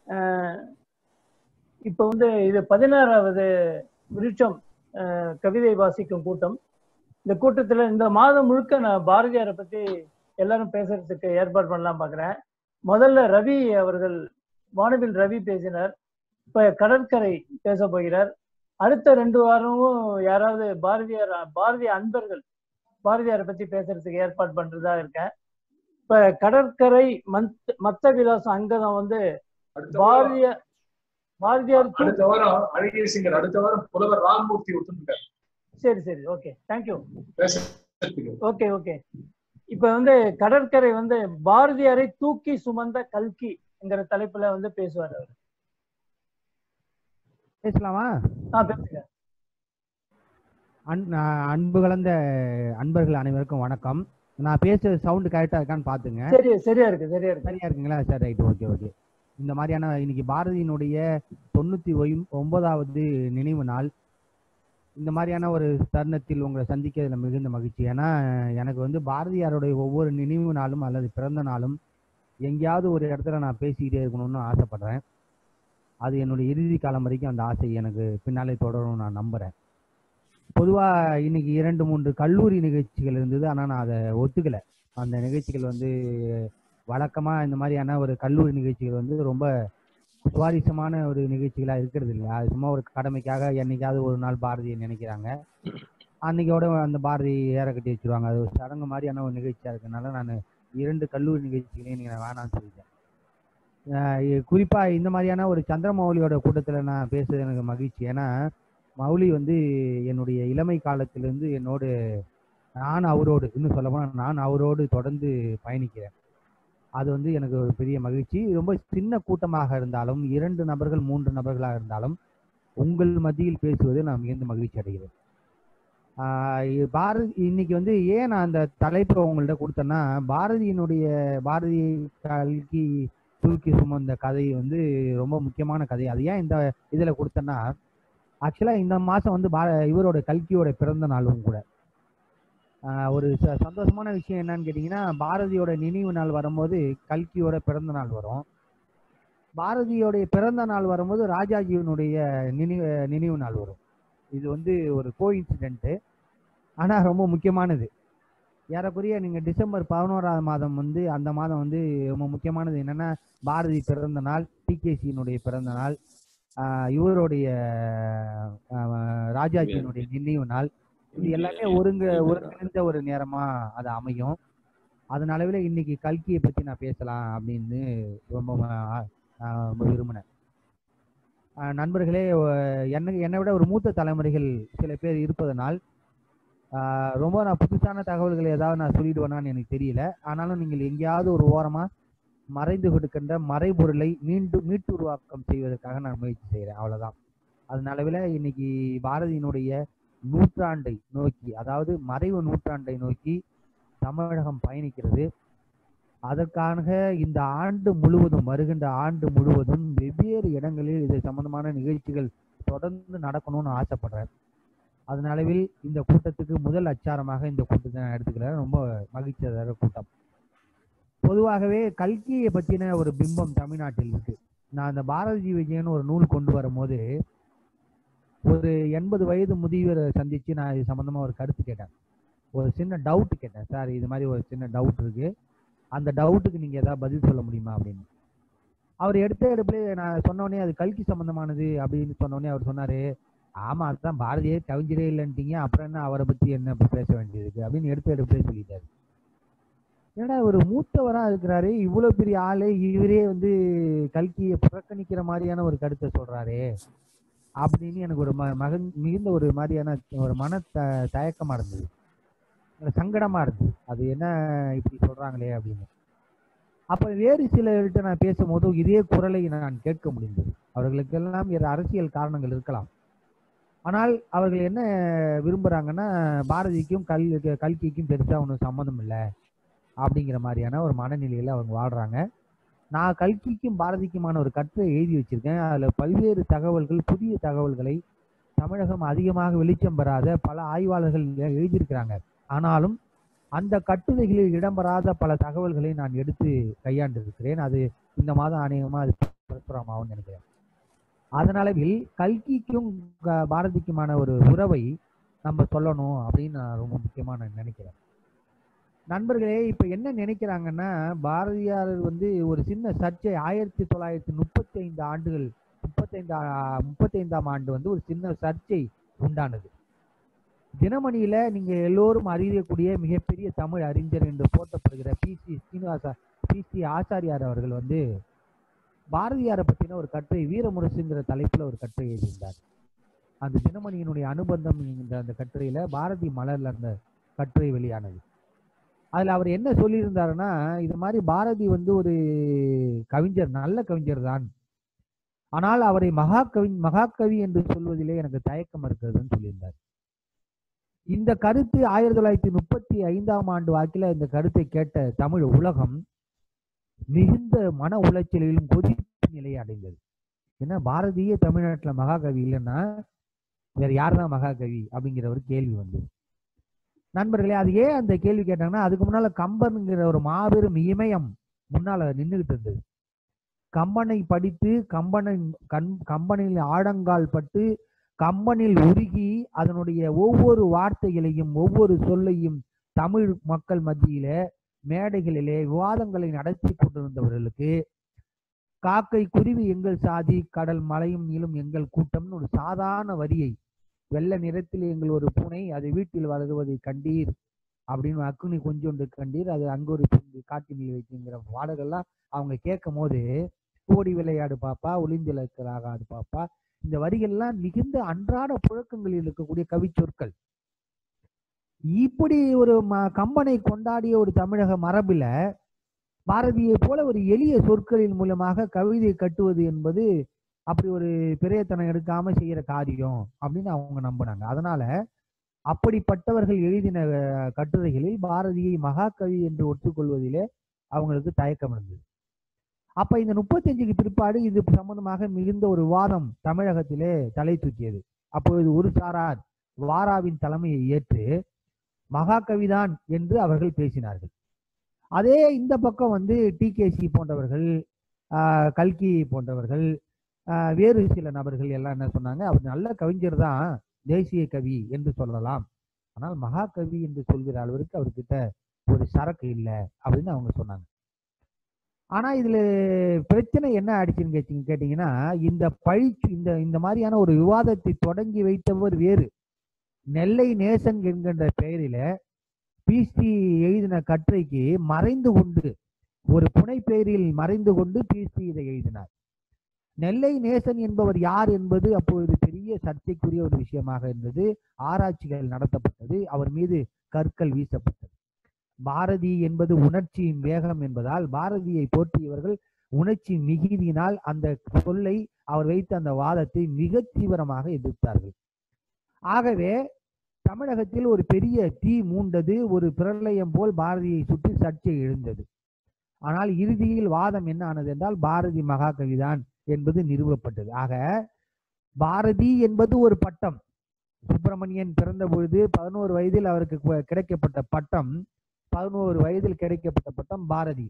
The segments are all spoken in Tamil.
அஹ், இப்போ வந்து இது பதினாறாவது விருட்சம் அஹ், கவிதை வாசிக்கும் கூட்டம் இந்த கூட்டத்துல இந்த மாதம் முழுக்க நான் பாரதியாரை பத்தி எல்லாரும் பேசுறதுக்கு ஏற்பாடு பண்ணலாம் பார்க்குறேன் முதல்ல ரவி அவர்கள் வானவில் ரவி பேசினார் இப்ப கடற்கரை பேச போகிறார் அடுத்த ரெண்டு வாரமும் யாராவது பாரதியார் பாரதிய அன்பர்கள் பாரதியாரை பத்தி பேசுறதுக்கு ஏற்பாடு பண்றதா இருக்கேன் இப்ப கடற்கரை மத் மத்த விலாசம் அங்கதான் வந்து அடுத்த வாரம் பாரதிய பாரதியார் தூ- அடுத்த வாரம் அழகிய சிங்கர் அடுத்த வாரம் புலவர் ராமமூர்த்தி ஒத்துட்டார் சரி சரி ஓகே தேங்க்யூ பேசுறதுக்கு ஓகே ஓகே இப்ப வந்து கடற்கரை வந்து பாரதியாரை தூக்கி சுமந்த கல்கிங்கிற தலைப்புல வந்து பேசுவார் அவர் பேசலாமா ஆ பேசுங்க அன் நான் அன்பு கலந்த அன்பர்கள் அனைவருக்கும் வணக்கம் நான் பேசுற சவுண்டு கரெக்டாக இருக்கான்னு பார்த்துங்க சரி சரியா இருக்கு சரியா இருக்கு சரியா இருக்குங்களா சரி ரைட் ஓகே ஓகே இந்த மாதிரியான இன்னைக்கு பாரதியினுடைய தொண்ணூற்றி ஒன்பதாவது நினைவு நாள் இந்த மாதிரியான ஒரு தருணத்தில் உங்களை சந்திக்கிறதுல மிகுந்த மகிழ்ச்சி ஏன்னா எனக்கு வந்து பாரதியாருடைய ஒவ்வொரு நினைவு நாளும் அல்லது பிறந்த நாளும் எங்கேயாவது ஒரு இடத்துல நான் பேசிக்கிட்டே இருக்கணும்னு ஆசைப்படுறேன் அது என்னுடைய இறுதி காலம் வரைக்கும் அந்த ஆசை எனக்கு பின்னாலே தொடரும் நான் நம்புறேன் பொதுவாக இன்னைக்கு இரண்டு மூன்று கல்லூரி நிகழ்ச்சிகள் இருந்தது ஆனால் நான் அதை ஒத்துக்கலை அந்த நிகழ்ச்சிகள் வந்து வழக்கமாக இந்த மாதிரியான ஒரு கல்லூரி நிகழ்ச்சிகள் வந்து ரொம்ப சுவாரஸ்யமான ஒரு நிகழ்ச்சிகளாக இருக்கிறது இல்லை அது சும்மா ஒரு கடமைக்காக என்னைக்காவது ஒரு நாள் பாரதியை நினைக்கிறாங்க அன்னைக்கோட அந்த பாரதி ஏற கட்டி வச்சிருவாங்க அது ஒரு சடங்கு மாதிரியான ஒரு நிகழ்ச்சியாக இருக்கனால நான் இரண்டு கல்லூரி நிகழ்ச்சிகளையும் நீங்கள் வேணாம்னு சொல்லிட்டேன் அஹ் இ- குறிப்பா இந்த மாதிரியான ஒரு சந்திரமௌலியோட கூட்டத்தில் நான் பேசுறது எனக்கு மகிழ்ச்சி ஏன்னா மௌலி வந்து என்னுடைய இளமை காலத்திலிருந்து என்னோடு நான் அவரோடு இன்னும் சொல்ல போனால் நான் அவரோடு தொடர்ந்து பயணிக்கிறேன் அது வந்து எனக்கு ஒரு பெரிய மகிழ்ச்சி ரொம்ப சின்ன கூட்டமாக இருந்தாலும் இரண்டு நபர்கள் மூன்று நபர்களாக இருந்தாலும் உங்கள் மத்தியில் பேசுவது நான் மிகுந்த மகிழ்ச்சி அடைகிறேன் ஆஹ் இ- பாரதி இன்னைக்கு வந்து ஏன் நான் அந்த தலைப்பை உங்கள்ட்ட கொடுத்தேன்னா பாரதியினுடைய பாரதி கல்கி தூக்கி சுமந்த கதை வந்து ரொம்ப முக்கியமான கதை அது ஏன் இந்த இதில் கொடுத்தேன்னா ஆக்சுவலாக இந்த மாதம் வந்து பா இவரோட கல்கியோட பிறந்த நாளும் கூட ஆஹ் ஒரு ச- சந்தோஷமான விஷயம் என்னன்னு கேட்டிங்கன்னா பாரதியோட நினைவு நாள் வரும்போது கல்கியோட பிறந்த நாள் வரும் பாரதியோடைய பிறந்த நாள் வரும்போது ராஜாஜியினுடைய நினைவு நினைவு நாள் வரும் இது வந்து ஒரு கோ இன்சிடென்ட்டு ஆனால் ரொம்ப முக்கியமானது ஏறக்குறைய நீங்கள் டிசம்பர் பதினோராவது மாதம் வந்து அந்த மாதம் வந்து ரொம்ப முக்கியமானது என்னென்னா பாரதி பிறந்த நாள் டிகேசியினுடைய பிறந்த நாள் ஆஹ் இவருடைய ஆஹ் ராஜாஜியினுடைய நினைவு நாள் இது எல்லாமே ஒருங்க ஒருங்கிணைந்த ஒரு நேரமா அது அமையும் அதனாலவே இன்னைக்கு கல்கியை பத்தி நான் பேசலாம் அப்படின்னு ரொம்ப ஆஹ் ஆஹ் விரும்பினேன் ஆஹ் நண்பர்களே ஒ- என்னை என்னை விட ஒரு மூத்த தலைமுறைகள் சில பேர் இருப்பதனால் ஆஹ் ரொம்ப நான் புதுசான தகவல்கள் ஏதாவது நான் சொல்லிடுவேனான்னு எனக்கு தெரியல ஆனாலும் நீங்கள் எங்கேயாவது ஒரு ஓரமா மறைந்து கொடுக்கின்ற மறைபொருளை மீண்டும் மீட்டுருவாக்கம் செய்வதற்காக நான் முயற்சி செய்கிறேன் அவ்வளவுதான் அதனாலவில் இன்னைக்கு பாரதியினுடைய நூற்றாண்டை நோக்கி அதாவது மறைவு நூற்றாண்டை நோக்கி தமிழகம் பயணிக்கிறது அதற்காக இந்த ஆண்டு முழுவதும் வருகின்ற ஆண்டு முழுவதும் வெவ்வேறு இடங்களில் இது சம்பந்தமான நிகழ்ச்சிகள் தொடர்ந்து நடக்கணும்னு ஆசைப்படுறேன் அதனாலவில் இந்த கூட்டத்துக்கு முதல் அச்சாரமாக இந்த கூட்டத்தை நான் எடுத்துக்கிறேன் ரொம்ப மகிழ்ச்சி தர கூட்டம் பொதுவாகவே கல்கியை பற்றின ஒரு பிம்பம் தமிழ்நாட்டில் இருக்கு நான் அந்த பாரதி விஜயன் ஒரு நூல் கொண்டு வரும்போது ஒரு எண்பது வயது முதியவரை சந்திச்சு நான் இது சம்பந்தமா ஒரு கருத்து கேட்டேன் ஒரு சின்ன டவுட் கேட்டேன் சார் இது மாதிரி ஒரு சின்ன டவுட் இருக்கு அந்த டவுட்டுக்கு நீங்க ஏதாவது பதில் சொல்ல முடியுமா அப்படின்னு அவர் எடுத்த எடுப்புல நான் சொன்னோடனே அது கல்கி சம்பந்தமானது அப்படின்னு சொன்னோடனே அவர் சொன்னாரு ஆமா அதுதான் பாரதியே கவிஞரே இல்லைன்ட்டீங்க அப்புறம் என்ன அவரை பத்தி என்ன இப்ப பேச வேண்டியது அப்படின்னு எடுத்த எடுப்புல சொல்லிட்டாரு ஏன்னா ஒரு மூத்தவரா இருக்கிறாரு இவ்வளவு பெரிய ஆளு இவரே வந்து கல்கியை புறக்கணிக்கிற மாதிரியான ஒரு கருத்தை சொல்றாரே அப்படின்னு எனக்கு ஒரு ம- மகன் மிகுந்த ஒரு மாதிரியான ஒரு மன த தயக்கமா இருந்தது எனக்கு சங்கடமா இருந்தது அது என்ன இப்படி சொல்றாங்களே அப்படின்னு அப்ப வேறு சிலர்கிட்ட நான் பேசும்போது இதே குரலை நான் கேட்க முடிந்தது அவர்களுக்கெல்லாம் வேறு அரசியல் காரணங்கள் இருக்கலாம் ஆனால் அவர்கள் என்ன விரும்புறாங்கன்னா பாரதிக்கும் கல் கல்கிக்கும் பெருசா ஒன்றும் சம்மந்தம் இல்லை அப்படிங்கிற மாதிரியான ஒரு மனநிலையில அவங்க வாழ்றாங்க நான் கல்கிக்கும் பாரதிக்குமான ஒரு கட்டுரை எழுதி வச்சிருக்கேன் அதுல பல்வேறு தகவல்கள் புதிய தகவல்களை தமிழகம் அதிகமாக வெளிச்சம் பெறாத பல ஆய்வாளர்கள் இங்க எழுதியிருக்கிறாங்க ஆனாலும் அந்த கட்டுரைகளில் இடம்பெறாத பல தகவல்களை நான் எடுத்து கையாண்டு இருக்கிறேன் அது இந்த மாதம் அநேகமா அது பரசுராமாவும் நினைக்கிறேன் அதனளவில் கல்கிக்கும் க- பாரதிக்குமான ஒரு உறவை நம்ம சொல்லணும் அப்படின்னு நான் ரொம்ப முக்கியமா நான் நினைக்கிறேன் நண்பர்களே இப்ப என்ன நினைக்கிறாங்கன்னா பாரதியார் வந்து ஒரு சின்ன சர்ச்சை ஆயிரத்தி தொள்ளாயிரத்தி முப்பத்தி ஐந்து ஆண்டுகள் முப்பத்தைந்து முப்பத்தைந்தாம் ஆண்டு வந்து ஒரு சின்ன சர்ச்சை உண்டானது தினமணியில நீங்க எல்லோரும் அறியக்கூடிய மிகப்பெரிய தமிழ் அறிஞர் என்று போற்றப்படுகிற P C Srinivasa P C Achariyar அவர்கள் வந்து பாரதியாரை பத்தின ஒரு கட்டுரை வீரமுரசுங்கிற தலைப்புல ஒரு கட்டுரை எழுதியிருந்தார் அந்த தினமணியினுடைய அனுபந்தம் என்கிற அந்த கட்டுரையில பாரதி மலர்ல அந்த கட்டுரை வெளியானது அதுல அவர் என்ன சொல்லியிருந்தாருன்னா இது மாதிரி பாரதி வந்து ஒரு கவிஞர் நல்ல கவிஞர் தான் ஆனால் அவரை மகாகவி மகாகவி என்று சொல்வதிலே எனக்கு தயக்கம் இருக்கிறதுன்னு சொல்லியிருந்தார் இந்த கருத்து ஆயிரத்தி தொள்ளாயிரத்தி முப்பத்தி ஐந்தாம் ஆண்டு வாக்கில இந்த கருத்தை கேட்ட தமிழ் உலகம் மிகுந்த மன உளைச்சலிலும் கொதிப்பு நிலையை அடைந்தது ஏன்னா பாரதிய தமிழ்நாட்டுல மகாகவி இல்லைன்னா வேற யார் தான் மகாகவி அப்படிங்கிற ஒரு கேள்வி வந்தது நண்பர்களே அது ஏன் அந்த கேள்வி கேட்டாங்கன்னா அதுக்கு முன்னால கம்பன்ங்கிற ஒரு மாபெரும் இமயம் முன்னால நின்றுகிட்டு இருந்தது கம்பனை படித்து கம்பனை கண் கம்பனில் ஆழங்கால் பட்டு கம்பனில் உருகி அதனுடைய ஒவ்வொரு வார்த்தைகளையும் ஒவ்வொரு சொல்லையும் தமிழ் மக்கள் மத்தியில மேடைகளிலே விவாதங்களை நடத்தி கொண்டிருந்தவர்களுக்கு காக்கை குருவி எங்கள் சாதி கடல் மலையும் நீளும் எங்கள் கூட்டம்னு ஒரு சாதாரண வரியை வெள்ளை நிறத்தில் எங்கள் ஒரு பூனை அது வீட்டில் வளருவதை கண்டீர் அப்படின்னு அக்குனி கொஞ்சோண்டு கண்டீர் அது அங்கொரு பின்பு காட்டினில் வைத்துங்கிற பாடல்கள்லாம் அவங்க கேட்கும் போது ஓடி விளையாடு பாப்பா ஒளிந்திலக்கலாகாது பாப்பா இந்த வரிகள்லாம் மிகுந்த அன்றாட புழக்கங்களில் இருக்கக்கூடிய கவிச்சொற்கள் இப்படி ஒரு ம- கம்பனை கொண்டாடிய ஒரு தமிழக மரபில பாரதியை போல ஒரு எளிய சொற்களின் மூலமாக கவிதை கட்டுவது என்பது அப்படி ஒரு பிரயத்தனம் எடுக்காம செய்யற காரியம் அப்படின்னு அவங்க நம்பினாங்க அதனால அப்படிப்பட்டவர்கள் எழுதின அஹ், கட்டுரைகளில் பாரதியை மகாகவி என்று ஒத்துக்கொள்வதிலே அவங்களுக்கு தயக்கம் இருந்தது அப்ப இந்த முப்பத்தஞ்சுக்கு பிற்பாடு இது சம்பந்தமாக மிகுந்த ஒரு வாதம் தமிழகத்திலே தலை தூக்கியது அப்பொழுது ஒரு சாரார் வாராவின் தலைமையை ஏற்று மகாகவிதான் என்று அவர்கள் பேசினார்கள் அதே இந்த பக்கம் வந்து டிகேசி போன்றவர்கள் ஆஹ், கல்கி போன்றவர்கள் ஆஹ், வேறு சில நபர்கள் எல்லாம் என்ன சொன்னாங்க அவர் நல்ல கவிஞர் தான் தேசிய கவி என்று சொல்லலாம் ஆனால் மகாகவி என்று சொல்கிற அளவிற்கு அவர்கிட்ட ஒரு சரக்கு இல்லை அப்படின்னு அவங்க சொன்னாங்க ஆனா இதுல பிரச்சனை என்ன ஆயிடுச்சுன்னு கேட்டீங்க கேட்டீங்கன்னா இந்த பழிச்சு இந்த இந்த மாதிரியான ஒரு விவாதத்தை தொடங்கி வைத்தவர் வேறு நெல்லை நேசன் என்கின்ற பெயரில பிசி எழுதின கட்டுரைக்கு மறைந்து கொண்டு ஒரு புனை பெயரில் மறைந்து கொண்டு பிசி இதை எழுதினார் நெல்லை நேசன் என்பவர் யார் என்பது அப்பொழுது பெரிய சர்ச்சைக்குரிய ஒரு விஷயமாக இருந்தது ஆராய்ச்சிகள் நடத்தப்பட்டது அவர் மீது கற்கள் வீசப்பட்டது பாரதி என்பது உணர்ச்சியின் வேகம் என்பதால் பாரதியை போற்றியவர்கள் உணர்ச்சி மிகுதியினால் அந்த சொல்லை அவர் வைத்த அந்த வாதத்தை மிக தீவிரமாக எதிர்த்தார்கள் ஆகவே தமிழகத்தில் ஒரு பெரிய தீ மூண்டது ஒரு பிரளயம் போல் பாரதியை சுற்றி சர்ச்சை எழுந்தது ஆனால் இறுதியில் வாதம் என்ன ஆனது என்றால் பாரதி மகாகவிதான் என்பது நிறுவப்பட்டது ஆக பாரதி என்பது ஒரு பட்டம் சுப்பிரமணியன் பிறந்த பொழுது பதினோரு வயதில் அவருக்கு கு- கிடைக்கப்பட்ட பட்டம் பதினோரு வயதில் கிடைக்கப்பட்ட பட்டம் பாரதி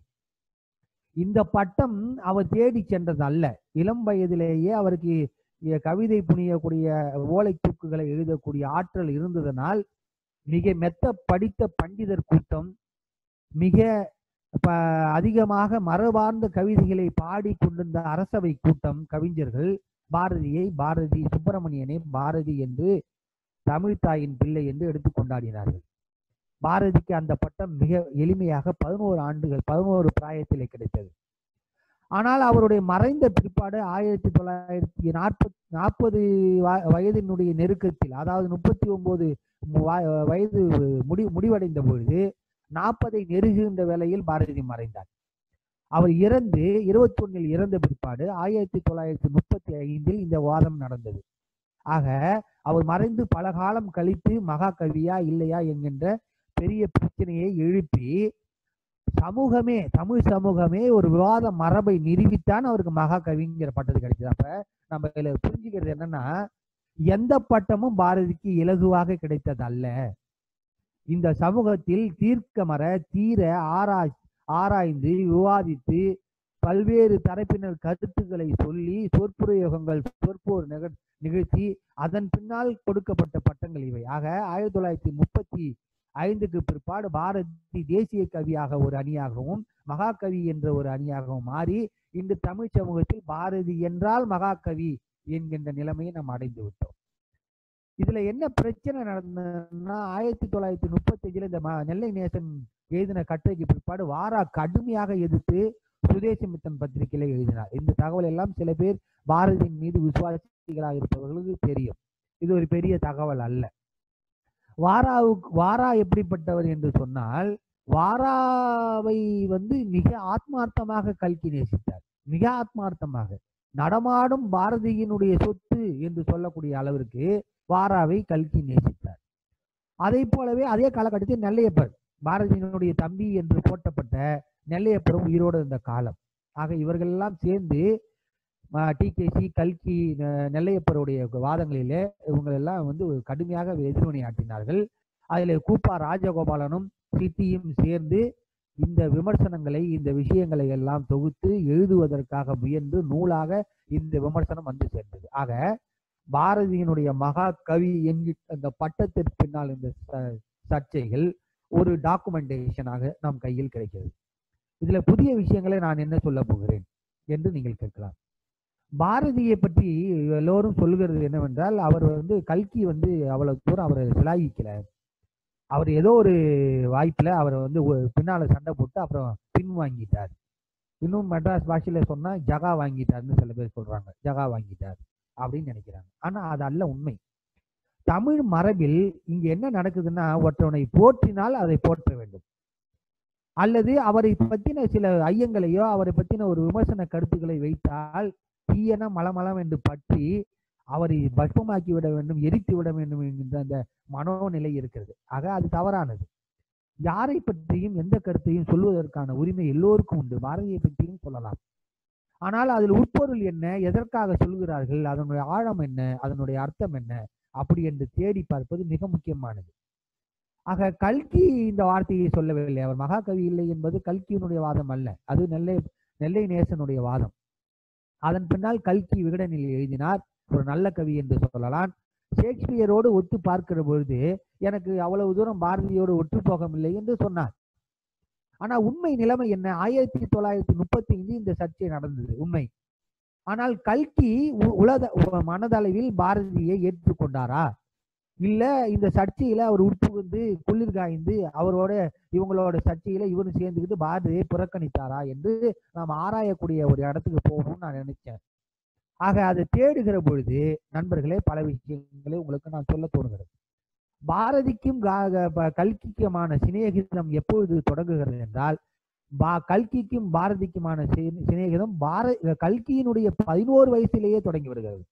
இந்த பட்டம் அவர் தேடி சென்றது அல்ல இளம் வயதிலேயே அவருக்கு இ- கவிதை புனியக்கூடிய ஓலை தூக்குகளை எழுதக்கூடிய ஆற்றல் இருந்ததனால் மிக மெத்த படித்த பண்டிதர் கூட்டம் மிக ப- அதிகமாக மரபார்ந்த கவிதைகளை பாடி கொண்டிருந்த அரசவை கூட்டம் கவிஞர்கள் பாரதியை பாரதி சுப்பிரமணியனை பாரதி என்று தமிழ் தாயின் பிள்ளை என்று எடுத்து கொண்டாடினார்கள் பாரதிக்கு அந்த பட்டம் மிக எளிமையாக பதினோரு ஆண்டுகள் பதினோரு பிராயத்திலே கிடைத்தது ஆனால் அவருடைய மறைந்த பிற்பாடு ஆயிரத்தி தொள்ளாயிரத்தி நாற்பத் நாற்பது வயதினுடைய நெருக்கத்தில் அதாவது முப்பத்தி ஒன்பது வயது முடி முடிவடைந்த பொழுது நாற்பதை நெருங்குகின்ற வேளையில் பாரதி மறைந்தார் அவர் இறந்து இருபத்தி ஒன்னில் இறந்த பிற்பாடு ஆயிரத்தி தொள்ளாயிரத்தி முப்பத்தி ஐந்தில் இந்த வாதம் நடந்தது ஆக அவர் மறைந்து பல காலம் கழித்து மகாகவியா இல்லையா என்கின்ற பெரிய பிரச்சனையை எழுப்பி சமூகமே தமிழ் சமூகமே ஒரு விவாத மரபை நிறுவித்தான் அவருக்கு மகாகவிங்கிற பட்டது கிடைச்சது அப்ப நம்ம இதுல புரிஞ்சுக்கிறது என்னன்னா எந்த பட்டமும் பாரதிக்கு இலகுவாக கிடைத்தது அல்ல இந்த சமூகத்தில் தீர்க்க மர தீர ஆராய் ஆராய்ந்து விவாதித்து பல்வேறு தரப்பினர் கருத்துக்களை சொல்லி சொற்புரயோகங்கள் சொற்போர் நிகழ் நிகழ்த்தி அதன் பின்னால் கொடுக்கப்பட்ட பட்டங்கள் இவை ஆக ஆயிரத்தி தொள்ளாயிரத்தி முப்பத்தி ஐந்துக்கு பிற்பாடு பாரதி தேசிய கவியாக ஒரு அணியாகவும் மகாகவி என்ற ஒரு அணியாகவும் மாறி இன்று தமிழ் சமூகத்தில் பாரதி என்றால் மகாகவி என்கின்ற நிலைமையை நாம் அடைந்து விட்டோம் இதுல என்ன பிரச்சனை நடந்ததுன்னா ஆயிரத்தி தொள்ளாயிரத்தி முப்பத்தி அஞ்சுல இந்த ம- நெல்லை நேசன் எழுதின கட்டுரைக்கு பிற்பாடு வாரா கடுமையாக எதிர்த்து சுதேசமித்தன் பத்திரிகையில எழுதினார் இந்த தகவல் எல்லாம் சில பேர் பாரதியின் மீது விசுவாசிகளாக இருப்பவர்களுக்கு தெரியும் இது ஒரு பெரிய தகவல் அல்ல வாராவுக்கு வாரா எப்படிப்பட்டவர் என்று சொன்னால் வாராவை வந்து மிக ஆத்மார்த்தமாக கல்கி நேசித்தார் மிக ஆத்மார்த்தமாக நடமாடும் பாரதியினுடைய சொத்து என்று சொல்லக்கூடிய அளவிற்கு வாராவை கல்கி நேசித்தார் அதை போலவே அதே காலகட்டத்தில் நெல்லையப்பர் பாரதியினுடைய தம்பி என்று போற்றப்பட்ட நெல்லையப்பரும் உயிரோடு இருந்த காலம் ஆக இவர்கள் எல்லாம் சேர்ந்து டிகேசி கல்கி நெ- நெல்லையப்பருடைய வாதங்களிலே இவங்க எல்லாம் வந்து ஒரு கடுமையாக எதிர்வினையாற்றினார்கள் அதில் கூப்பா ராஜகோபாலனும் சித்தியும் சேர்ந்து இந்த விமர்சனங்களை இந்த விஷயங்களை எல்லாம் தொகுத்து எழுதுவதற்காக முயன்று நூலாக இந்த விமர்சனம் வந்து சேர்ந்தது ஆக பாரதியினுடைய மகா கவி என்கிற அந்த பட்டத்திற்கு பின்னால் இந்த ச- சர்ச்சைகள் ஒரு டாக்குமெண்டேஷனாக நம் கையில் கிடைக்கிறது இதுல புதிய விஷயங்களை நான் என்ன சொல்ல போகிறேன் என்று நீங்கள் கேட்கலாம் பாரதியை பற்றி எல்லோரும் சொல்லுகிறது என்னவென்றால் அவர் வந்து கல்கி வந்து அவ்வளவு தூரம் அவரை சிலாகிக்கல அவர் ஏதோ ஒரு வாய்ப்புல அவர் வந்து ஒரு பின்னால சண்டை போட்டு அப்புறம் பின் வாங்கிட்டார் இன்னும் மெட்ராஸ் பாஷையில சொன்னா ஜகா வாங்கிட்டார்னு சில பேர் சொல்றாங்க ஜகா வாங்கிட்டார் அப்படின்னு நினைக்கிறாங்க ஆனா அது அல்ல உண்மை தமிழ் மரபில் இங்க என்ன நடக்குதுன்னா ஒருத்தவனை போற்றினால் அதை போற்ற வேண்டும் அல்லது அவரை பத்தின சில ஐயங்களையோ அவரை பத்தின ஒரு விமர்சன கருத்துக்களை வைத்தால் தீயன மலமலம் என்று பற்றி அவரை பஸ்மமாக்கி விட வேண்டும் எரித்து விட வேண்டும் என்கின்ற அந்த மனோநிலை இருக்கிறது ஆக அது தவறானது யாரை பற்றியும் எந்த கருத்தையும் சொல்வதற்கான உரிமை எல்லோருக்கும் உண்டு பாரதியை பற்றியும் சொல்லலாம் ஆனால் அதில் உட்பொருள் என்ன எதற்காக சொல்கிறார்கள் அதனுடைய ஆழம் என்ன அதனுடைய அர்த்தம் என்ன அப்படி என்று தேடி பார்ப்பது மிக முக்கியமானது ஆக கல்கி இந்த வார்த்தையை சொல்லவில்லை அவர் மகாகவி இல்லை என்பது கல்கியினுடைய வாதம் அல்ல அது நெல்லை நெல்லை நேசனுடைய வாதம் அதன் பின்னால் கல்கி விகடனில் எழுதினார் ஒரு நல்ல கவி என்று சொல்லலாம் ஷேக்ஸ்பியரோடு ஒத்து பார்க்கிற பொழுது எனக்கு அவ்வளவு தூரம் பாரதியோடு ஒற்று போகவில்லை என்று சொன்னார் ஆனா உண்மை நிலைமை என்ன ஆயிரத்தி தொள்ளாயிரத்தி முப்பத்தி ஐந்து இந்த சர்ச்சை நடந்தது உண்மை ஆனால் கல்கி உ- உலக உ- மனதளவில் பாரதியை ஏற்றுக்கொண்டாரா இல்ல இந்த சர்ச்சையில அவர் உட்புகுந்து குளிர் காய்ந்து அவரோட இவங்களோட சர்ச்சையில இவரும் சேர்ந்துக்கிட்டு பாரதியை புறக்கணித்தாரா என்று நாம் ஆராயக்கூடிய ஒரு இடத்துக்கு போகணும்னு நான் நினைச்சேன் ஆக அதை தேடுகிற பொழுது நண்பர்களே பல விஷயங்களை உங்களுக்கு நான் சொல்ல தோணுகிறது பாரதிக்கும் கா- க- ப- கல்கிக்குமான சிநேகிதம் எப்பொழுது தொடங்குகிறது என்றால் பா கல்கிக்கும் பாரதிக்குமான சி- சிநேகிதம் பார கல்கியினுடைய பதினோரு வயசிலேயே தொடங்கி வருகிறது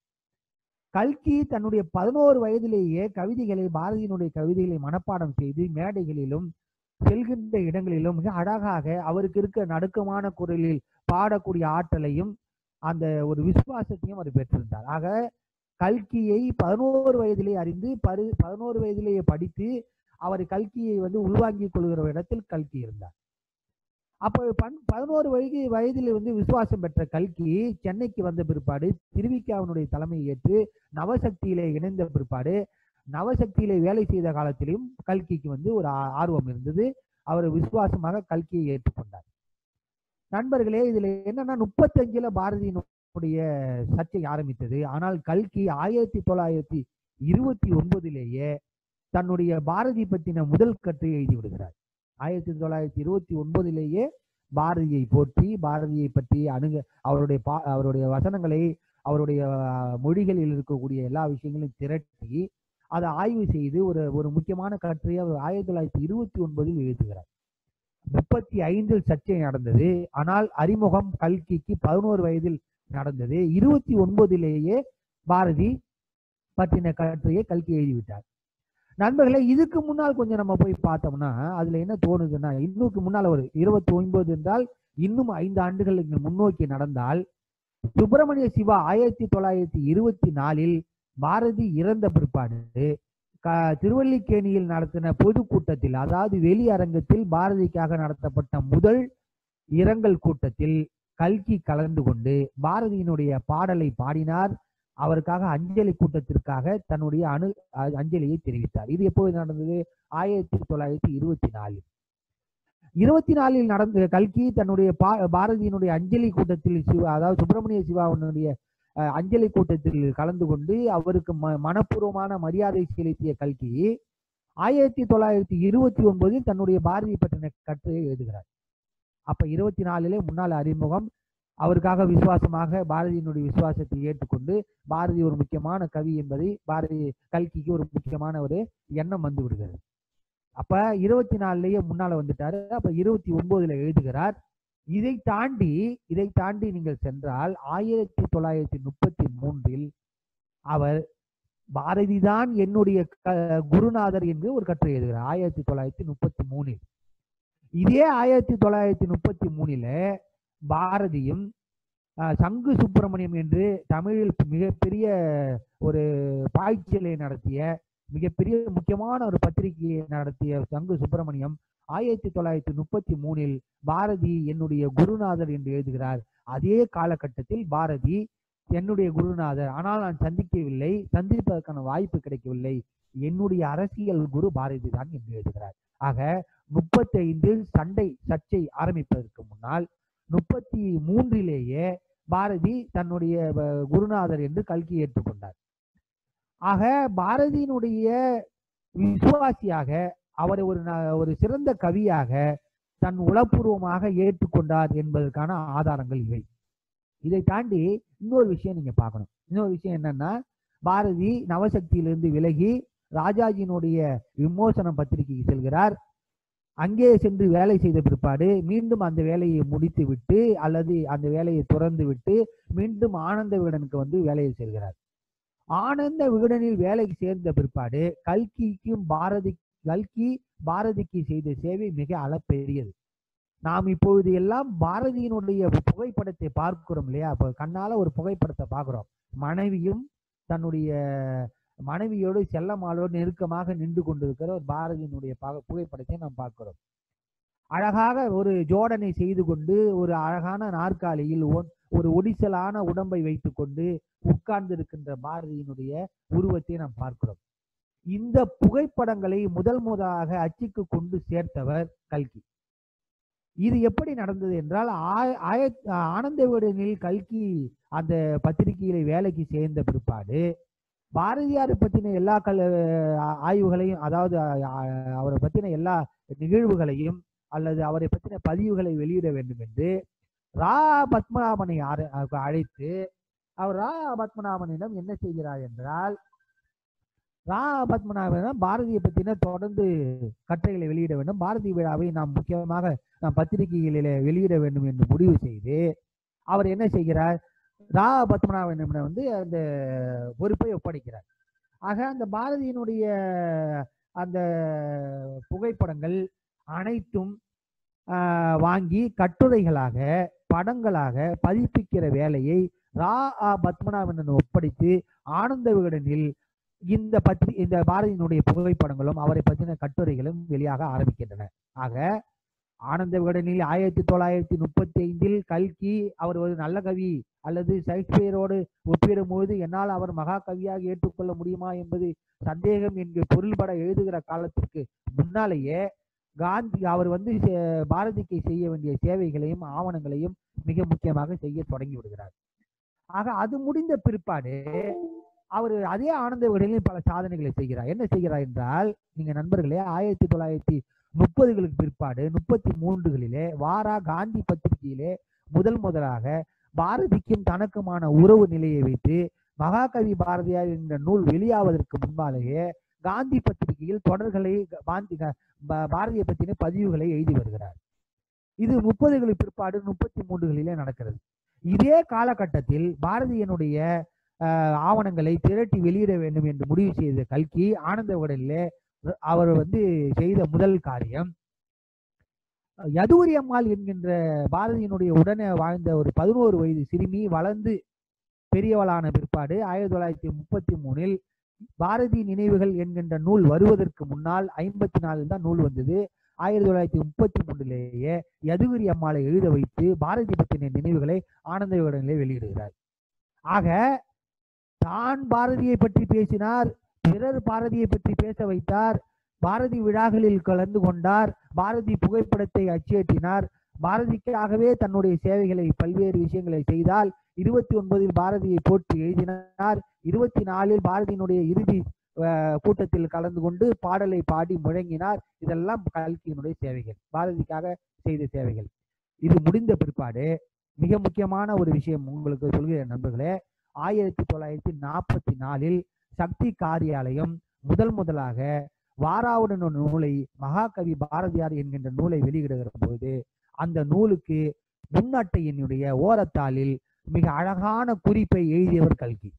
கல்கி தன்னுடைய பதினோரு வயதிலேயே கவிதைகளை பாரதியினுடைய கவிதைகளை மனப்பாடம் செய்து மேடைகளிலும் செல்கின்ற இடங்களிலும் மிக அழகாக அவருக்கு இருக்க நடுக்கமான குரலில் பாடக்கூடிய ஆற்றலையும் அந்த ஒரு விசுவாசத்தையும் அவர் பெற்றிருந்தார் ஆக கல்கியை பதினோரு வயதிலே அறிந்து பரு பதினோரு வயதிலேயே படித்து அவர் கல்கியை வந்து உள்வாங்கிக் கொள்கிற இடத்தில் கல்கி இருந்தார் அப்போ பன் பதினோரு வயது வயதில் வந்து விசுவாசம் பெற்ற கல்கி சென்னைக்கு வந்த பிற்பாடு திருவிக்காவினுடைய தலைமையை ஏற்று நவசக்தியிலே இணைந்த பிற்பாடு நவசக்தியிலே வேலை செய்த காலத்திலும் கல்கிக்கு வந்து ஒரு ஆ- ஆர்வம் இருந்தது அவர் விசுவாசமாக கல்கியை ஏற்றுக்கொண்டார் நண்பர்களே இதுல என்னன்னா முப்பத்தஞ்சுல பாரதியினுடைய சர்ச்சை ஆரம்பித்தது ஆனால் கல்கி ஆயிரத்தி தொள்ளாயிரத்தி இருபத்தி ஒன்பதிலேயே தன்னுடைய பாரதி பற்றின முதல் கட்டுரை எழுதி விடுகிறார் ஆயிரத்தி தொள்ளாயிரத்தி இருபத்தி ஒன்பதிலேயே பாரதியை போற்றி பாரதியை பற்றி அணுக அவருடைய பா அவருடைய வசனங்களை அவருடைய அஹ், மொழிகளில் இருக்கக்கூடிய எல்லா விஷயங்களையும் திரட்டி அதை ஆய்வு செய்து ஒரு ஒரு முக்கியமான கட்டுரையை அவர் ஆயிரத்தி தொள்ளாயிரத்தி இருபத்தி ஒன்பதில் எழுதுகிறார் முப்பத்தி ஐந்தில் சர்ச்சை நடந்தது ஆனால் அறிமுகம் கல்கிக்கு பதினோரு வயதில் நடந்தது இருபத்தி ஒன்பதிலேயே பாரதி பற்றின கட்டுரையை கல்கி எழுதிவிட்டார் நண்பர்களே இதுக்கு முன்னால் கொஞ்சம் நம்ம போய் பார்த்தோம்னா அதுல என்ன தோணுதுன்னா இன்னுக்கு முன்னால் ஒரு இருபத்தி ஒன்பது என்றால் இன்னும் ஐந்து ஆண்டுகளுக்கு முன்னோக்கி நடந்தால் சுப்பிரமணிய சிவா ஆயிரத்தி தொள்ளாயிரத்தி இருபத்தி நாலில் பாரதி இறந்த பிற்பாடு க- திருவல்லிக்கேணியில் நடத்தின பொதுக்கூட்டத்தில் அதாவது வெளி அரங்கத்தில் பாரதிக்காக நடத்தப்பட்ட முதல் இரங்கல் கூட்டத்தில் கல்கி கலந்து கொண்டு பாரதியினுடைய பாடலை பாடினார் அவருக்காக அஞ்சலி கூட்டத்திற்காக தன்னுடைய அணு அ- அஞ்சலியை தெரிவித்தார் இது எப்போது நடந்தது ஆயிரத்தி தொள்ளாயிரத்தி இருபத்தி நாலில் இருபத்தி நாலில் நடந்த கல்கி தன்னுடைய பா பாரதியினுடைய அஞ்சலி கூட்டத்தில் சிவா அதாவது சுப்பிரமணிய சிவாவினுடைய அஹ், அஞ்சலி கூட்டத்தில் கலந்து கொண்டு அவருக்கு ம மனப்பூர்வமான மரியாதை செலுத்திய கல்கி ஆயிரத்தி தொள்ளாயிரத்தி இருபத்தி ஒன்பதில் தன்னுடைய பாரதி பற்றின கட்டுரையை எழுதுகிறார் அப்ப இருபத்தி நாலிலே முன்னாள் அறிமுகம் அவருக்காக விசுவாசமாக பாரதியினுடைய விசுவாசத்தை ஏற்றுக்கொண்டு பாரதி ஒரு முக்கியமான கவி என்பதை பாரதி கல்கிக்கு ஒரு முக்கியமான ஒரு எண்ணம் வந்து விடுகிறது அப்ப இருபத்தி நாலுலயே முன்னால வந்துட்டாரு அப்ப இருபத்தி ஒன்பதுல எழுதுகிறார் இதை தாண்டி இதை தாண்டி நீங்கள் சென்றால் ஆயிரத்தி தொள்ளாயிரத்தி முப்பத்தி மூன்றில் அவர் பாரதிதான் என்னுடைய க- குருநாதர் என்று ஒரு கட்டுரை எழுதுகிறார் ஆயிரத்தி தொள்ளாயிரத்தி முப்பத்தி மூணில் இதே ஆயிரத்தி தொள்ளாயிரத்தி முப்பத்தி மூணில பாரதியும் அஹ், சங்கு சுப்பிரமணியம் என்று தமிழில் மிகப்பெரிய ஒரு பாய்ச்சலை நடத்திய மிகப்பெரிய முக்கியமான ஒரு பத்திரிகையை நடத்திய சங்கு சுப்பிரமணியம் ஆயிரத்தி தொள்ளாயிரத்தி முப்பத்தி மூணில் பாரதி என்னுடைய குருநாதர் என்று எழுதுகிறார் அதே காலகட்டத்தில் பாரதி என்னுடைய குருநாதர் ஆனால் நான் சந்திக்கவில்லை சந்திப்பதற்கான வாய்ப்பு கிடைக்கவில்லை என்னுடைய அரசியல் குரு பாரதி தான் என்று எழுதுகிறார் ஆக முப்பத்தைந்தில் சண்டை சர்ச்சை ஆரம்பிப்பதற்கு முன்னால் முப்பத்தி மூன்றிலேயே பாரதி தன்னுடைய அஹ், குருநாதர் என்று கல்கி ஏற்றுக்கொண்டார் ஆக பாரதியினுடைய விசுவாசியாக அவரை ஒரு ந- ஒரு சிறந்த கவியாக தன் உளப்பூர்வமாக ஏற்றுக்கொண்டார் என்பதற்கான ஆதாரங்கள் இவை இதை தாண்டி இன்னொரு விஷயம் நீங்க பார்க்கணும் இன்னொரு விஷயம் என்னன்னா பாரதி நவசக்தியிலிருந்து விலகி ராஜாஜியினுடைய விமோசனம் பத்திரிகைக்கு செல்கிறார் அங்கே சென்று வேலை செய்த பிற்பாடு மீண்டும் அந்த வேலையை முடித்து விட்டு அல்லது அந்த வேலையை துறந்து விட்டு மீண்டும் ஆனந்த விகடனுக்கு வந்து வேலையை சேர்கிறார் ஆனந்த விகடனில் வேலைக்கு சேர்ந்த பிற்பாடு கல்கிக்கும் பாரதி கல்கி பாரதிக்கு செய்த சேவை மிக அளப்பெரியது நாம் இப்பொழுது எல்லாம் பாரதியினுடைய புகைப்படத்தை பார்க்கிறோம் இல்லையா அப்ப கண்ணால ஒரு புகைப்படத்தை பார்க்கிறோம் மனைவியும் தன்னுடைய மனைவியோடு செல்லமாளோடு நெருக்கமாக நின்று கொண்டிருக்கிற ஒரு பாரதியினுடைய பக- புகைப்படத்தை நாம் பார்க்கிறோம் அழகாக ஒரு ஜோடனை செய்து கொண்டு ஒரு அழகான நாற்காலியில் ஒன்- ஒரு ஒடிசலான உடம்பை வைத்துக்கொண்டு உட்கார்ந்து இருக்கின்ற பாரதியினுடைய உருவத்தை நாம் பார்க்கிறோம் இந்த புகைப்படங்களை முதல் முதலாக அச்சுக்கு கொண்டு சேர்த்தவர் கல்கி இது எப்படி நடந்தது என்றால் ஆய- ஆய- ஆனந்த விகடனில் கல்கி அந்த பத்திரிகையில வேலைக்கு சேர்ந்த பிற்பாடு பாரதியார் பத்தின எல்லா கல் ஆ- ஆய்வுகளையும் அதாவது அ- அவரை பத்தின எல்லா நிகழ்வுகளையும் அல்லது அவரை பத்தின பதிவுகளை வெளியிட வேண்டும் என்று ரா பத்மநாபனை அர- அ- அழைத்து அவர் ரா பத்மநாபனிடம் என்ன செய்கிறார் என்றால் ரா பத்மநாபனிடம் பாரதியை பத்தின தொடர்ந்து கட்டுரைகளை வெளியிட வேண்டும் பாரதி விழாவை நாம் முக்கியமாக நாம் பத்திரிகைகளிலே வெளியிட வேண்டும் என்று முடிவு செய்து அவர் என்ன செய்கிறார் ரா பத்மநாபனிடம் வந்து அந்த பொறுப்பை ஒப்படைக்கிறார் ஆக அந்த பாரதியினுடைய அந்த புகைப்படங்கள் அனைத்தும் ஆஹ், வாங்கி கட்டுரைகளாக படங்களாக பதிப்பிக்கிற வேலையை ரா ஆ பத்மநாபன் ஒப்படைத்து ஆனந்த விகடனில் இந்த பத்திரி இந்த பாரதியினுடைய புகைப்படங்களும் அவரை பற்றின கட்டுரைகளும் வெளியாக ஆரம்பிக்கின்றன ஆக ஆனந்த விகடனில் ஆயிரத்தி தொள்ளாயிரத்தி முப்பத்தி ஐந்தில் கல்கி அவர் ஒரு நல்ல கவி அல்லது ஷேக்ஸ்பியரோடு ஒப்பிடும்போது என்னால் அவர் மகா கவியாக ஏற்றுக்கொள்ள முடியுமா என்பது சந்தேகம் என்கிற பொருள்பட எழுதுகிற காலத்திற்கு முன்னாலேயே காந்தி அவர் வந்து சே- பாரதிக்கு செய்ய வேண்டிய சேவைகளையும் ஆவணங்களையும் மிக முக்கியமாக செய்ய தொடங்கி விடுகிறார் ஆக அது முடிந்த பிற்பாடு அவர் அதே ஆனந்த விகடனில் பல சாதனைகளை செய்கிறார் என்ன செய்கிறார் என்றால் நீங்க நண்பர்களே ஆயிரத்தி தொள்ளாயிரத்தி முப்பதுகளுக்கு பிற்பாடு முப்பத்தி மூன்றுகளிலே வாரா காந்தி பத்திரிகையிலே முதல் முதலாக பாரதிக்கும் தனக்குமான உறவு நிலையை வைத்து மகாகவி பாரதியார் என்ற நூல் வெளியாவதற்கு முன்பாலேயே காந்தி பத்திரிகையில் தொடர்களை காந்தி பா- பாரதியை பற்றின பதிவுகளை எழுதி வருகிறார் இது முப்பதுகளுக்கு பிற்பாடு முப்பத்தி மூன்றுகளிலே நடக்கிறது இதே காலகட்டத்தில் பாரதியனுடைய ஆஹ், ஆவணங்களை திரட்டி வெளியிட வேண்டும் என்று முடிவு செய்த கல்கி ஆனந்த விகடனிலே அவர் வந்து செய்த முதல் காரியம் யதுவரி அம்மாள் என்கின்ற பாரதியினுடைய உடனே வாழ்ந்த ஒரு பதினோரு வயது சிறுமி வளர்ந்து பெரியவளான பிற்பாடு ஆயிரத்தி தொள்ளாயிரத்தி முப்பத்தி மூணில் பாரதி நினைவுகள் என்கின்ற நூல் வருவதற்கு முன்னால் ஐம்பத்தி நாலில் தான் நூல் வந்தது ஆயிரத்தி தொள்ளாயிரத்தி முப்பத்தி மூன்றிலேயே யதுகிரி அம்மாளை எழுத வைத்து பாரதி பற்றின நினைவுகளை ஆனந்த விகடனிலே வெளியிடுகிறார் ஆக தான் பாரதியை பற்றி பேசினார் பிறர் பாரதியை பற்றி பேச வைத்தார் பாரதி விழாக்களில் கலந்து கொண்டார் பாரதி புகைப்படத்தை அச்சேற்றினார் பாரதிக்காகவே தன்னுடைய சேவைகளை பல்வேறு விஷயங்களை செய்தால் இருபத்தி ஒன்பதில் பாரதியை போற்றி எழுதினார் இருபத்தி நாலில் பாரதியினுடைய இறுதி அஹ், கூட்டத்தில் கலந்து கொண்டு பாடலை பாடி முழங்கினார் இதெல்லாம் கல்கியினுடைய சேவைகள் பாரதிக்காக செய்த சேவைகள் இது முடிந்த பிற்பாடு மிக முக்கியமான ஒரு விஷயம் உங்களுக்கு சொல்கிறேன் நண்பர்களே ஆயிரத்தி தொள்ளாயிரத்தி நாற்பத்தி நாலில் சக்தி காரியாலயம் முதல் முதலாக வாராவுடன் ஒரு நூலை மகாகவி பாரதியார் என்கின்ற நூலை வெளியிடுகிற போது அந்த நூலுக்கு முன்னட்டையினுடைய ஓரத்தாளில் மிக அழகான குறிப்பை எழுதியவர் கல்கி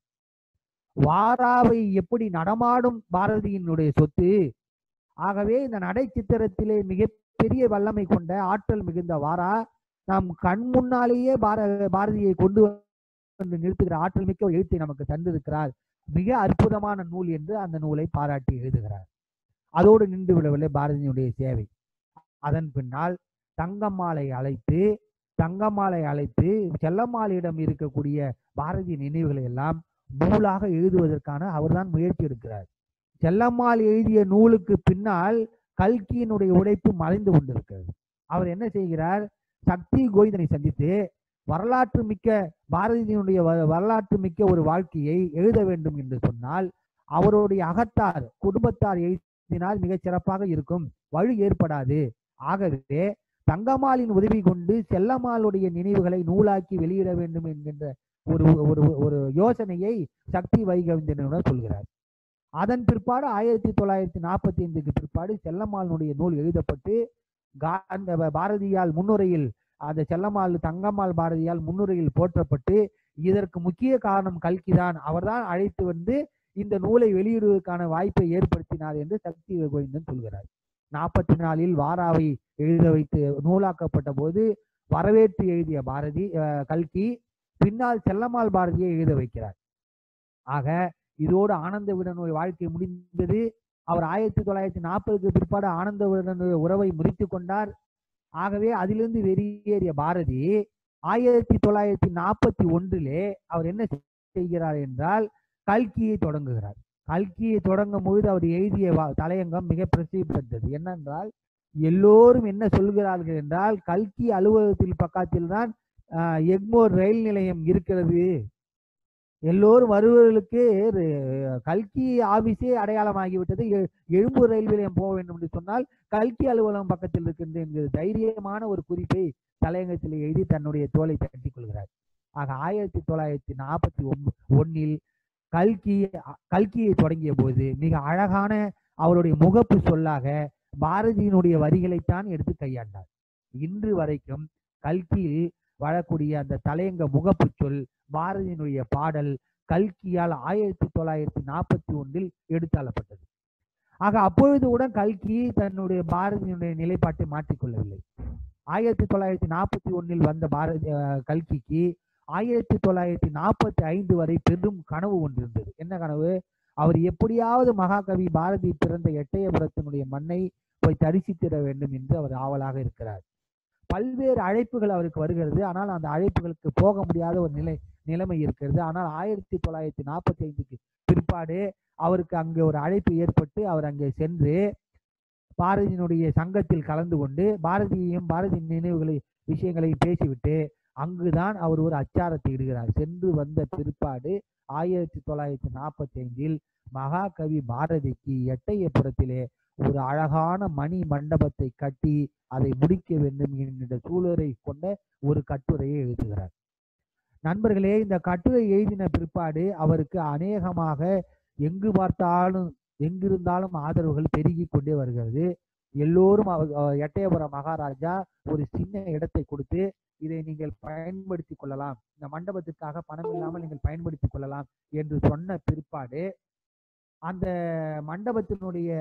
வாராவை எப்படி நடமாடும் பாரதியினுடைய சொத்து ஆகவே இந்த நடை சித்திரத்திலே மிகப்பெரிய வல்லமை கொண்ட ஆற்றல் மிகுந்த வாரா நாம் கண் முன்னாலேயே பார பாரதியை கொண்டு வந்து நிறுத்துகிற ஆற்றல் மிக்க ஒரு எழுத்தை நமக்கு தந்திருக்கிறார் மிக அற்புதமான நூல் என்று அந்த நூலை பாராட்டி எழுதுகிறார் அதோடு நின்று விடவில்லை பாரதியினுடைய சேவை அதன் பின்னால் தங்கம்மாளை அழைத்து தங்கம்மாளை அழைத்து செல்லம்மாளிடம் இருக்கக்கூடிய பாரதி நினைவுகளை எல்லாம் நூலாக எழுதுவதற்கான அவர்தான் முயற்சி எடுக்கிறார் செல்லம்மாள் எழுதிய நூலுக்கு பின்னால் கல்கியினுடைய உழைப்பு மறைந்து கொண்டிருக்கிறது அவர் என்ன செய்கிறார் சக்தி கோவிந்தனை சந்தித்து வரலாற்று மிக்க பாரதியினுடைய வ- வரலாற்று மிக்க ஒரு வாழ்க்கையை எழுத வேண்டும் என்று சொன்னால் அவருடைய அகத்தார் குடும்பத்தார் எழுதினால் மிகச் சிறப்பாக இருக்கும் வழி ஏற்படாது ஆகவே தங்கம்மாளின் உதவி கொண்டு செல்லம்மாளுடைய நினைவுகளை நூலாக்கி வெளியிட வேண்டும் என்கின்ற ஒரு ஒரு ஒரு யோசனையை சக்தி வைகவிந்தனுடன் சொல்கிறார் அதன் பிற்பாடு ஆயிரத்தி தொள்ளாயிரத்தி நாற்பத்தி ஐந்துக்கு பிற்பாடு செல்லம்மாளுடைய நூல் எழுதப்பட்டு கா- அந்த பாரதியால் முன்னுரையில் அந்த செல்லம்மாள் தங்கம்மாள் பாரதியால் முன்னுரையில் போற்றப்பட்டு இதற்கு முக்கிய காரணம் கல்கிதான் அவர்தான் அழைத்து வந்து இந்த நூலை வெளியிடுவதற்கான வாய்ப்பை ஏற்படுத்தினார் என்று சக்தி கோவிந்தன் சொல்கிறார் நாற்பத்தி நாலில் வாராவை எழுத வைத்து நூலாக்கப்பட்ட போது வரவேற்று எழுதிய பாரதி அஹ், கல்கி பின்னால் செல்லம்மாள் பாரதியை எழுத வைக்கிறார் ஆக இதோடு ஆனந்த விடனுடைய வாழ்க்கை முடிந்தது அவர் ஆயிரத்தி தொள்ளாயிரத்தி நாற்பதுக்கு பிற்பாடு ஆனந்த விடனுடைய உறவை முறித்து கொண்டார் ஆகவே அதிலிருந்து வெளியேறிய பாரதி ஆயிரத்தி தொள்ளாயிரத்தி நாற்பத்தி ஒன்றிலே அவர் என்ன செய்கிறார் என்றால் கல்கியை தொடங்குகிறார் கல்கியை தொடங்கும் பொழுது அவர் எழுதிய வா- தலையங்கம் மிக பிரசித்தி பெற்றது என்னென்றால் எல்லோரும் என்ன சொல்கிறார்கள் என்றால் கல்கி அலுவலகத்தில் பக்கத்தில் தான் எக்மோர் ரயில் நிலையம் இருக்கிறது எல்லோரும் வருவர்களுக்கு ர- கல்கி ஆபீஸே அடையாளமாகிவிட்டது எ- எழும்பூர் ரயில் நிலையம் போக வேண்டும் என்று சொன்னால் கல்கி அலுவலகம் பக்கத்தில் இருக்கின்ற என்கிற தைரியமான ஒரு குறிப்பை தலையங்கத்தில் எழுதி தன்னுடைய தோலை தட்டிக் கொள்கிறார் ஆக ஆயிரத்தி தொள்ளாயிரத்தி நாற்பத்தி ஒன்ப ஒன்னில் கல்கி கல்கியை தொடங்கிய போது மிக அழகான அவருடைய முகப்பு சொல்லாக பாரதியினுடைய வரிகளைத்தான் எடுத்து கையாண்டார் இன்று வரைக்கும் கல்கியில் வரக்கூடிய அந்த தலையங்க முகப்பு சொல் பாரதியினுடைய பாடல் கல்கியால் ஆயிரத்தி தொள்ளாயிரத்தி நாற்பத்தி ஒன்றில் எடுத்தாளப்பட்டது ஆக அப்பொழுது கூட கல்கி தன்னுடைய பாரதியினுடைய நிலைப்பாட்டை மாற்றிக்கொள்ளவில்லை ஆயிரத்தி தொள்ளாயிரத்தி நாற்பத்தி ஒன்னில் வந்த பாரதி அஹ், கல்கிக்கு ஆயிரத்தி தொள்ளாயிரத்தி நாற்பத்தி ஐந்து வரை பெரும் கனவு ஒன்று இருந்தது என்ன கனவு அவர் எப்படியாவது மகாகவி பாரதி பிறந்த எட்டயபுரத்தினுடைய மண்ணை போய் தரிசித்திட வேண்டும் என்று அவர் ஆவலாக இருக்கிறார் பல்வேறு அழைப்புகள் அவருக்கு வருகிறது ஆனால் அந்த அழைப்புகளுக்கு போக முடியாத ஒரு நிலை நிலைமை இருக்கிறது ஆனால் ஆயிரத்தி தொள்ளாயிரத்தி நாற்பத்தி ஐந்துக்கு பிற்பாடு அவருக்கு அங்கே ஒரு அழைப்பு ஏற்பட்டு அவர் அங்கே சென்று பாரதியினுடைய சங்கத்தில் கலந்து கொண்டு பாரதியையும் பாரதி நினைவுகளை விஷயங்களை பேசிவிட்டு அங்குதான் அவர் ஒரு அச்சாரத்தை இடுகிறார் சென்று வந்த பிற்பாடு ஆயிரத்தி தொள்ளாயிரத்தி நாற்பத்தி ஐந்தில் மகாகவி பாரதிக்கு எட்டயபுரத்திலே ஒரு அழகான மணி மண்டபத்தை கட்டி அதை முடிக்க வேண்டும் என்கின்ற சூழலை கொண்ட ஒரு கட்டுரையை எழுதுகிறார் நண்பர்களே இந்த கட்டுரை எழுதின பிற்பாடு அவருக்கு அநேகமாக எங்கு பார்த்தாலும் எங்கிருந்தாலும் ஆதரவுகள் பெருகி கொண்டே வருகிறது எல்லோரும் அவர் அஹ் எட்டயபுரம் மகாராஜா ஒரு சின்ன இடத்தை கொடுத்து இதை நீங்கள் பயன்படுத்திக் கொள்ளலாம் இந்த மண்டபத்திற்காக பணம் இல்லாமல் நீங்கள் பயன்படுத்திக் கொள்ளலாம் என்று சொன்ன பிற்பாடு அந்த மண்டபத்தினுடைய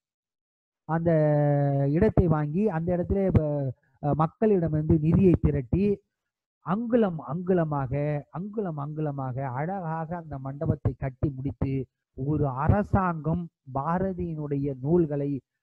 அந்த இடத்தை வாங்கி அந்த இடத்துல ப- அஹ் மக்களிடமிருந்து நிதியை திரட்டி அங்குலம் அங்குலமாக அங்குலம் அங்குலமாக அழகாக அந்த மண்டபத்தை கட்டி முடித்து ஒரு அரசாங்கம் பாரதியினுடைய நூல்களை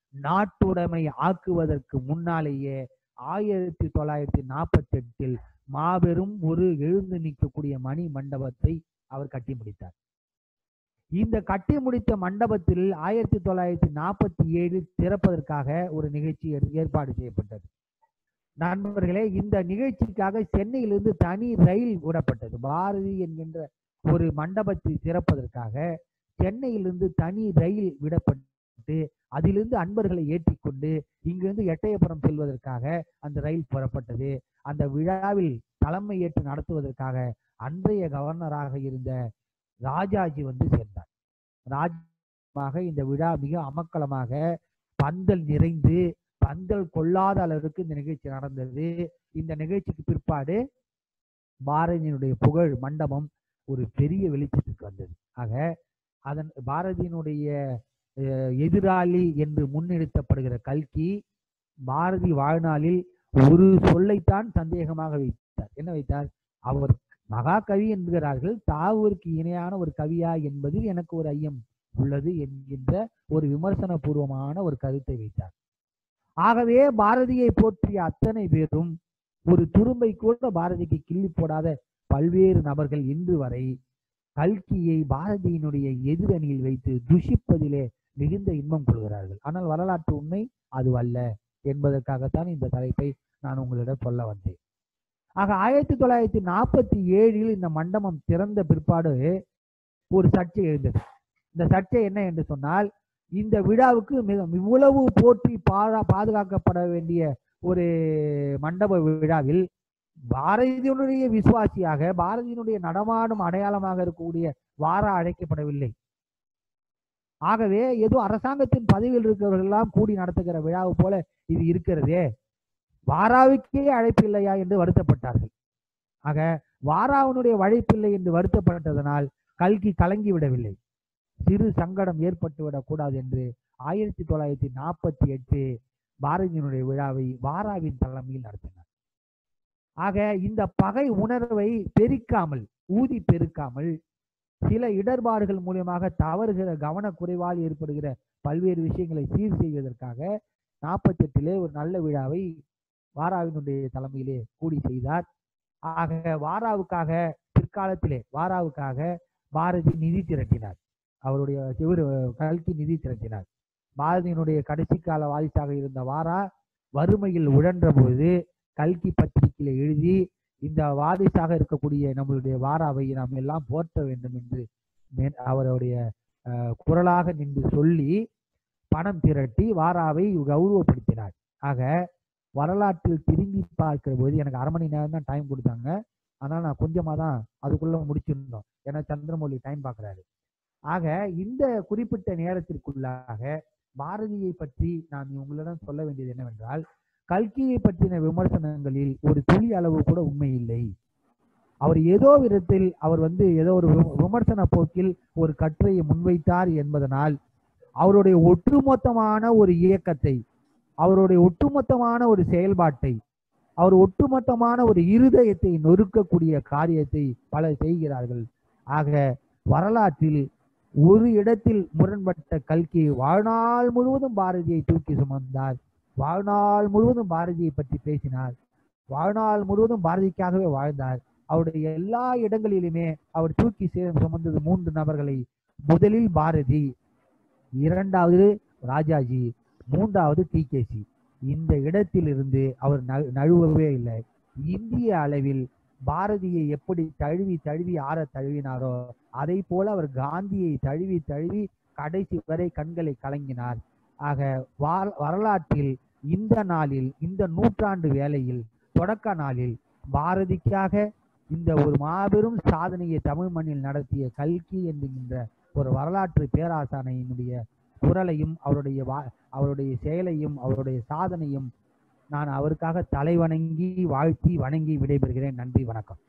நாட்டுடைமை ஆக்குவதற்கு முன்னாலேயே ஆயிரத்தி தொள்ளாயிரத்தி நாற்பத்தி எட்டில் மாபெரும் ஒரு எழுந்து நிற்கக்கூடிய மணி மண்டபத்தை அவர் கட்டி முடித்தார் இந்த கட்டி முடித்த மண்டபத்தில் ஆயிரத்தி தொள்ளாயிரத்தி நாற்பத்தி ஏழில் திறப்பதற்காக ஒரு நிகழ்ச்சி ஏற்- ஏற்பாடு செய்யப்பட்டது நண்பர்களே இந்த நிகழ்ச்சிக்காக சென்னையிலிருந்து தனி ரயில் விடப்பட்டது பாரதி என்கின்ற ஒரு மண்டபத்தை திறப்பதற்காக சென்னையிலிருந்து தனி ரயில் விடப்பட்டு அதிலிருந்து அன்பர்களை ஏற்றிக்கொண்டு இங்கிருந்து எட்டயபுரம் செல்வதற்காக அந்த ரயில் புறப்பட்டது அந்த விழாவில் தலைமை ஏற்று நடத்துவதற்காக அன்றைய கவர்னராக இருந்த ராஜாஜி வந்து சேர்ந்தார் ராஜமாக இந்த விழா மிக அமக்கலமாக பந்தல் நிறைந்து பந்தல் கொள்ளாத அளவிற்கு இந்த நிகழ்ச்சி நடந்தது இந்த நிகழ்ச்சிக்கு பிற்பாடு பாரதியினுடைய புகழ் மண்டபம் ஒரு பெரிய வெளிச்சத்துக்கு வந்தது ஆக அதன் பாரதியினுடைய அஹ், எதிராளி என்று முன்னிறுத்தப்படுகிற கல்கி பாரதி வாழ்நாளில் ஒரு சொல்லைத்தான் சந்தேகமாக வைத்தார் என்ன வைத்தார் அவர் மகாகவி என்கிறார்கள் தாவூருக்கு இணையான ஒரு கவியா என்பதில் எனக்கு ஒரு ஐயம் உள்ளது என்கின்ற ஒரு விமர்சன பூர்வமான ஒரு கருத்தை வைத்தார் ஆகவே பாரதியை போற்றிய அத்தனை பேரும் ஒரு துரும்பை கூட பாரதிக்கு கிள்ளி போடாத பல்வேறு நபர்கள் இன்று வரை கல்கியை பாரதியினுடைய எதிரணியில் வைத்து துஷிப்பதிலே மிகுந்த இன்பம் கொள்கிறார்கள் ஆனால் வரலாற்று உண்மை அது அல்ல என்பதற்காகத்தான் இந்த தலைப்பை நான் உங்களிடம் சொல்ல வந்தேன் ஆக ஆயிரத்தி தொள்ளாயிரத்தி நாற்பத்தி ஏழில் இந்த மண்டபம் திறந்த பிற்பாடு ஒரு சர்ச்சை எழுந்தது இந்த சர்ச்சை என்ன என்று சொன்னால் இந்த விழாவுக்கு மிக இவ்வளவு போற்றி பாரா பாதுகாக்கப்பட வேண்டிய ஒரு மண்டப விழாவில் பாரதியினுடைய விசுவாசியாக பாரதியினுடைய நடமாடும் அடையாளமாக இருக்கக்கூடிய வாரா அழைக்கப்படவில்லை ஆகவே ஏதோ அரசாங்கத்தின் பதவியில் இருக்கிறவர்கள் எல்லாம் கூடி நடத்துகிற விழாவை போல இது இருக்கிறதே வாராவுக்கே அழைப்பில்லையா என்று வருத்தப்பட்டார்கள் ஆக வாராவினுடைய அழைப்பில்லை என்று வருத்தப்பட்டதனால் கல்கி கலங்கி விடவில்லை சிறு சங்கடம் ஏற்பட்டு விடக்கூடாது என்று ஆயிரத்தி தொள்ளாயிரத்தி நாற்பத்தி எட்டு பாரதியினுடைய விழாவை வாராவின் தலைமையில் நடத்தினார் ஆக இந்த பகை உணர்வை பெருக்காமல் ஊதி பெருக்காமல் சில இடர்பாடுகள் மூலியமாக தவறுகிற கவனக்குறைவால் ஏற்படுகிற பல்வேறு விஷயங்களை சீர் செய்வதற்காக நாற்பத்தி எட்டிலே ஒரு நல்ல விழாவை வாராவினுடைய தலைமையிலே கூடி செய்தார் ஆக வாராவுக்காக பிற்காலத்திலே வாராவுக்காக பாரதி நிதி திரட்டினார் அவருடைய இவர் கல்கி நிதி திரட்டினார் பாரதியினுடைய கடைசி கால வாரிசாக இருந்த வாரா வறுமையில் உழன்ற பொழுது கல்கி பத்திரிகையில எழுதி இந்த வாரிசாக இருக்கக்கூடிய நம்மளுடைய வாராவை நாம் எல்லாம் போற்ற வேண்டும் என்று மே- அவருடைய அஹ், குரலாக நின்று சொல்லி பணம் திரட்டி வாராவை கௌரவப்படுத்தினார் ஆக வரலாற்றில் திரும்பி பார்க்கிற போது எனக்கு அரை மணி நேரம் தான் டைம் கொடுத்தாங்க ஆனால் நான் கொஞ்சமாக தான் அதுக்குள்ள முடிச்சிருந்தோம் ஏன்னா சந்திரமௌலி டைம் பார்க்குறாரு ஆக இந்த குறிப்பிட்ட நேரத்திற்குள்ளாக பாரதியை பற்றி நான் உங்களிடம் சொல்ல வேண்டியது என்னவென்றால் கல்கியை பற்றின விமர்சனங்களில் ஒரு துளி அளவு கூட உண்மை இல்லை அவர் ஏதோ விதத்தில் அவர் வந்து ஏதோ ஒரு விம- விமர்சன போக்கில் ஒரு கட்டுரையை முன்வைத்தார் என்பதனால் அவருடைய ஒட்டுமொத்தமான ஒரு இயக்கத்தை அவருடைய ஒட்டுமொத்தமான ஒரு செயல்பாட்டை அவர் ஒட்டுமொத்தமான ஒரு இருதயத்தை நொறுக்கக்கூடிய காரியத்தை பலர் செய்கிறார்கள் ஆக வரலாற்றில் ஒரு இடத்தில் முரண்பட்ட கல்கி வாழ்நாள் முழுவதும் பாரதியை தூக்கி சுமந்தார் வாழ்நாள் முழுவதும் பாரதியை பற்றி பேசினார் வாழ்நாள் முழுவதும் பாரதிக்காகவே வாழ்ந்தார் அவருடைய எல்லா இடங்களிலுமே அவர் தூக்கி சே- சுமந்தது மூன்று நபர்களை முதலில் பாரதி இரண்டாவது ராஜாஜி மூன்றாவது டிகேசி இந்த இடத்திலிருந்து அவர் நழு- நழுவவே இல்லை இந்திய அளவில் பாரதியை எப்படி தழுவி தழுவி ஆற தழுவினாரோ அதை போல அவர் காந்தியை தழுவி தழுவி கடைசி வரை கண்களை கலங்கினார் ஆக வா- வரலாற்றில் இந்த நாளில் இந்த நூற்றாண்டு வேளையில் தொடக்க நாளில் பாரதிக்காக இந்த ஒரு மாபெரும் சாதனையை தமிழ் மண்ணில் நடத்திய கல்கி என்கின்ற ஒரு வரலாற்று பேராசானையினுடைய குரலையும் அவருடைய வா அவருடைய செயலையும் அவருடைய சாதனையும் நான் அவருக்காக தலைவணங்கி வாழ்த்தி வணங்கி விடைபெறுகிறேன் நன்றி வணக்கம்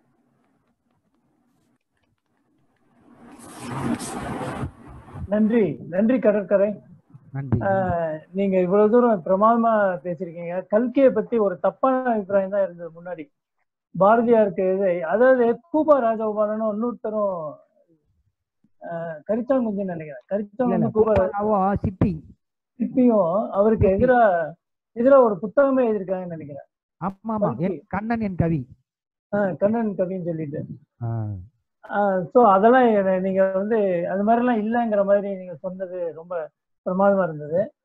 நன்றி நன்றி கடற்கரை நன்றி ஆஹ் நீங்க இவ்வளவு தூரம் பிரமாதமா பேசியிருக்கீங்க கல்கியை பத்தி ஒரு தப்பான அபிப்பிராயம் தான் இருந்தது முன்னாடி பாரதியாருக்கு இது அதாவது கூபா ராஜகோபாலனும் இன்னொருத்தரும் ஆஹ் கரிச்சாங்குஞ்சுன்னு நினைக்கிறேன் இல்ல, கரிச்சாங்குஞ்சு இல்ல, கூபா கூப்பாராவும் சிப்பி சிற்பியும் அவருக்கு எதிரா எதிரா ஒரு புத்தகமே எழுதியிருக்காங்கன்னு நினைக்கிறேன் ஆமா ஆமா என் கண்ணன் என் கவி ஆஹ் கண்ணன் கவின்னு சொல்லிட்டு ஆ, ஸோ அதெல்லாம் எ- நீங்க வந்து அது மாதிரிலாம் இல்லைங்கிற மாதிரி நீங்க சொன்னது ரொம்ப பிரமாதமா இருந்தது